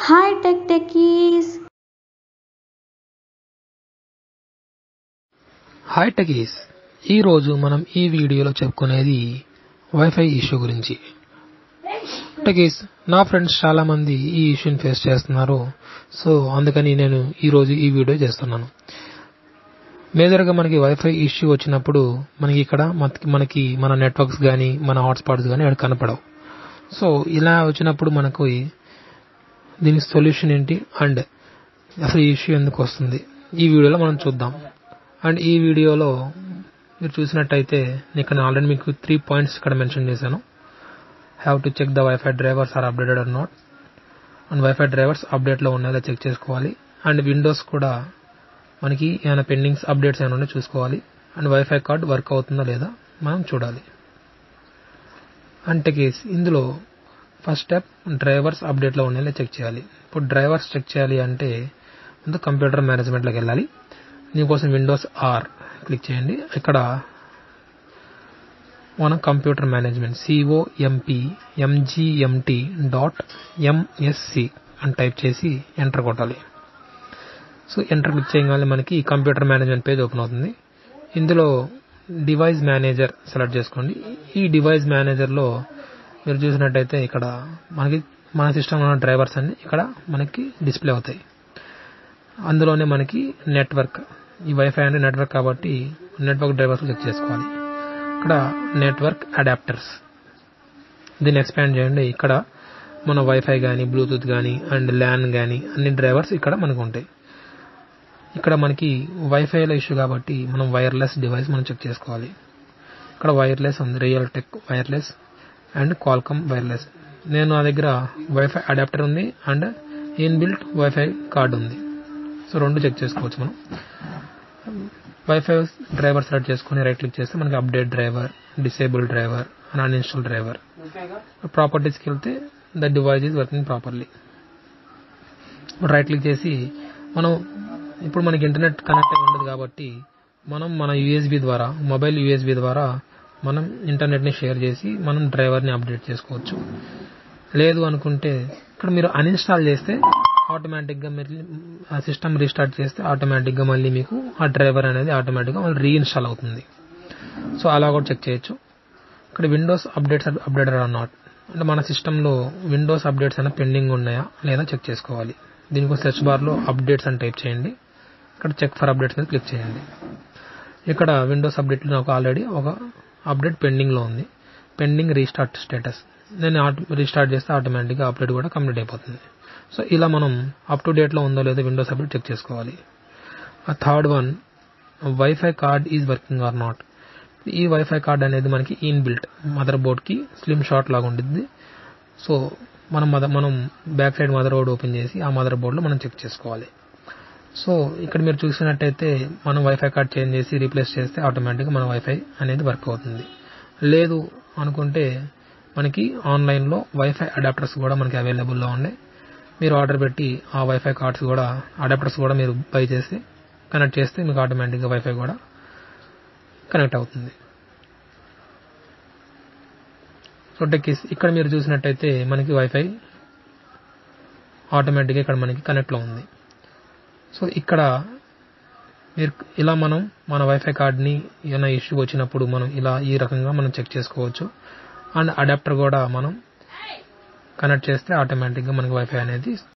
hi tech techies hi techies ఈరోజు మనం ఈ వీడియోలో చెప్పుకునేది వైఫై ఇష్యూ గురించి టెకీస్ నా ఫ్రెండ్స్ చాలా మంది ఈ ఇష్యూని ఫేస్ చేస్తున్నారు సో అందుకని నేను ఈరోజు ఈ వీడియో చేస్తున్నాను మేజర్గా మనకి వైఫై ఇష్యూ వచ్చినప్పుడు మనకి ఇక్కడ మనకి- మనకి మన నెట్వర్క్స్ కానీ మన హాట్స్పాట్స్ కానీ ఇక్కడ కనపడవు సో ఇలా వచ్చినప్పుడు మనకు దీనికి సొల్యూషన్ ఏంటి అండ్ అసలు ఈ ఇష్యూ ఎందుకు వస్తుంది ఈ వీడియోలో మనం చూద్దాం అండ్ ఈ వీడియోలో మీరు చూసినట్టయితే నేను ఇక్కడ ఆల్రెడీ మీకు త్రీ పాయింట్స్ ఇక్కడ మెన్షన్ చేశాను have to check the wifi drivers are updated or not and wifi drivers అప్డేట్లో ఉన్నాయో చెక్ చేసుకోవాలి అండ్ విండోస్ కూడా మనకి ఏమైనా పెండింగ్స్ అప్డేట్స్ ఏమైనా ఉన్నాయో చూసుకోవాలి అండ్ వైఫై కార్డ్ వర్క్ అవుతుందా లేదా మనం చూడాలి అంటే కేస్ ఇందులో ఫస్ట్ స్టెప్ డ్రైవర్స్ అప్డేట్లో ఉన్నాయో చెక్ చేయాలి ఇప్పుడు డ్రైవర్స్ చెక్ చేయాలి అంటే ముందు కంప్యూటర్ మేనేజ్మెంట్లోకి వెళ్ళాలి దీనికోసం విండోస్ ఆర్ క్లిక్ చేయండి ఇక్కడ మనం computer management C O M P M G M T dot M S C అని టైప్ చేసి ఎంటర్ కొట్టాలి సో ఎంటర్ క్లిక్ చేయగానే మనకి కంప్యూటర్ మేనేజ్మెంట్ పేజ్ ఓపెన్ అవుతుంది ఇందులో డివైస్ మేనేజర్ సెలెక్ట్ చేసుకోండి ఈ డివైస్ మేనేజర్లో మీరు చూసినట్టయితే ఇక్కడ మనకి మన సిస్టంలో ఉన్న డ్రైవర్స్ అన్ని ఇక్కడ మనకి డిస్ప్లే అవుతాయి అందులోనే మనకి నెట్వర్క్ ఈ వైఫై అంటే నెట్వర్క్ కాబట్టి నెట్వర్క్ డ్రైవర్స్ క్లిక్ చేసుకోవాలి ఇక్కడ నెట్వర్క్ అడాప్టర్స్ దీన్ని ఎక్స్పాండ్ చేయండి ఇక్కడ మన వైఫై కానీ బ్లూటూత్ కానీ అండ్ ల్యాన్ కానీ అన్ని డ్రైవర్స్ ఇక్కడ మనకు ఉంటాయి ఇక్కడ మనకి వైఫైలో ఇష్యూ కాబట్టి మనం వైర్లెస్ డివైస్ మనం చెక్ చేసుకోవాలి ఇక్కడ వైర్లెస్ ఉంది Realtek wireless and Qualcomm wireless నేను నా దగ్గర వైఫై అడాప్టర్ ఉంది అండ్ ఇన్బిల్ట్ వైఫై కార్డ్ ఉంది సో రెండు చెక్ చేసుకోవచ్చు మనం వైఫై డ్రైవర్ సెలెక్ట్ చేసుకుని రైట్ క్లిక్ చేస్తే మనకి update driver disable driver and uninstall driver ప్రాపర్టీస్కి వెళ్తే the device is working properly right click చేసి మనం ఇప్పుడు మనకి ఇంటర్నెట్ కనెక్ట్ అయి ఉండదు కాబట్టి మనం మన యూఎస్బి ద్వారా మొబైల్ యూఎస్బి ద్వారా మనం ఇంటర్నెట్ని షేర్ చేసి మనం డ్రైవర్ని అప్డేట్ చేసుకోవచ్చు లేదు అనుకుంటే ఇక్కడ మీరు అన్ఇన్స్టాల్ చేస్తే ఆటోమేటిక్గా మీరు ఆ సిస్టమ్ రీస్టార్ట్ చేస్తే ఆటోమేటిక్గా మళ్ళీ మీకు ఆ డ్రైవర్ అనేది ఆటోమేటిక్గా మళ్ళీ రీఇన్స్టాల్ అవుతుంది సో అలా కూడా చెక్ చేయొచ్చు ఇక్కడ Windows updates updated or not అంటే మన సిస్టంలో విండోస్ అప్డేట్స్ అయినా పెండింగ్ ఉన్నాయా లేదా చెక్ చేసుకోవాలి దీనికోసం సెర్చ్ బార్లో అప్డేట్స్ అని టైప్ చేయండి ఇక్కడ చెక్ ఫర్ అప్డేట్స్ మీద క్లిక్ చేయండి ఇక్కడ విండోస్ అప్డేట్ నాకు ఆల్రెడీ ఒక అప్డేట్ పెండింగ్లో ఉంది పెండింగ్ రీస్టార్ట్ స్టేటస్ నేను రీస్టార్ట్ చేస్తే ఆటోమేటిక్గా అప్డేట్ కూడా కంప్లీట్ అయిపోతుంది సో ఇలా మనం అప్ టు డేట్లో ఉందో లేదో విండోస్ అప్డేట్ చెక్ చేసుకోవాలి ఆ third one wifi card is working or not ఈ వైఫై కార్డ్ అనేది మనకి ఇన్ బిల్ట్ మదర్ బోర్డ్కి స్లిమ్ షాట్ లాగా ఉంటుంది సో మనం మదర్ మనం back side mother board open చేసి ఆ మదర్ బోర్డ్లో మనం చెక్ చేసుకోవాలి సో ఇక్కడ మీరు చూసినట్టయితే మనం వైఫై కార్డ్ చేంజ్ చేసి రీప్లేస్ చేస్తే ఆటోమేటిక్గా మన వైఫై అనేది వర్క్ అవుతుంది లేదు అనుకుంటే మనకి ఆన్లైన్లో వైఫై అడాప్టర్స్ కూడా మనకి అవైలబుల్లో ఉన్నాయి మీరు ఆర్డర్ పెట్టి ఆ వైఫై కార్డ్స్ కూడా అడాప్టర్స్ కూడా మీరు బై చేసి కనెక్ట్ చేస్తే మీకు ఆటోమేటిక్గా వైఫై కూడా కనెక్ట్ అవుతుంది సో టెక్కిస్ ఇక్కడ మీరు చూసినట్టయితే మనకి వైఫై ఆటోమేటిక్గా ఇక్కడ మనకి కనెక్ట్లో ఉంది సో ఇక్కడ మీరు ఇలా మనం మన వైఫై కార్డ్ని ఏమైనా ఇష్యూ వచ్చినప్పుడు మనం ఇలా ఈ రకంగా మనం చెక్ చేసుకోవచ్చు అండ్ అడాప్టర్ కూడా మనం కనెక్ట్ చేస్తే ఆటోమేటిక్గా మనకి వైఫై అనేది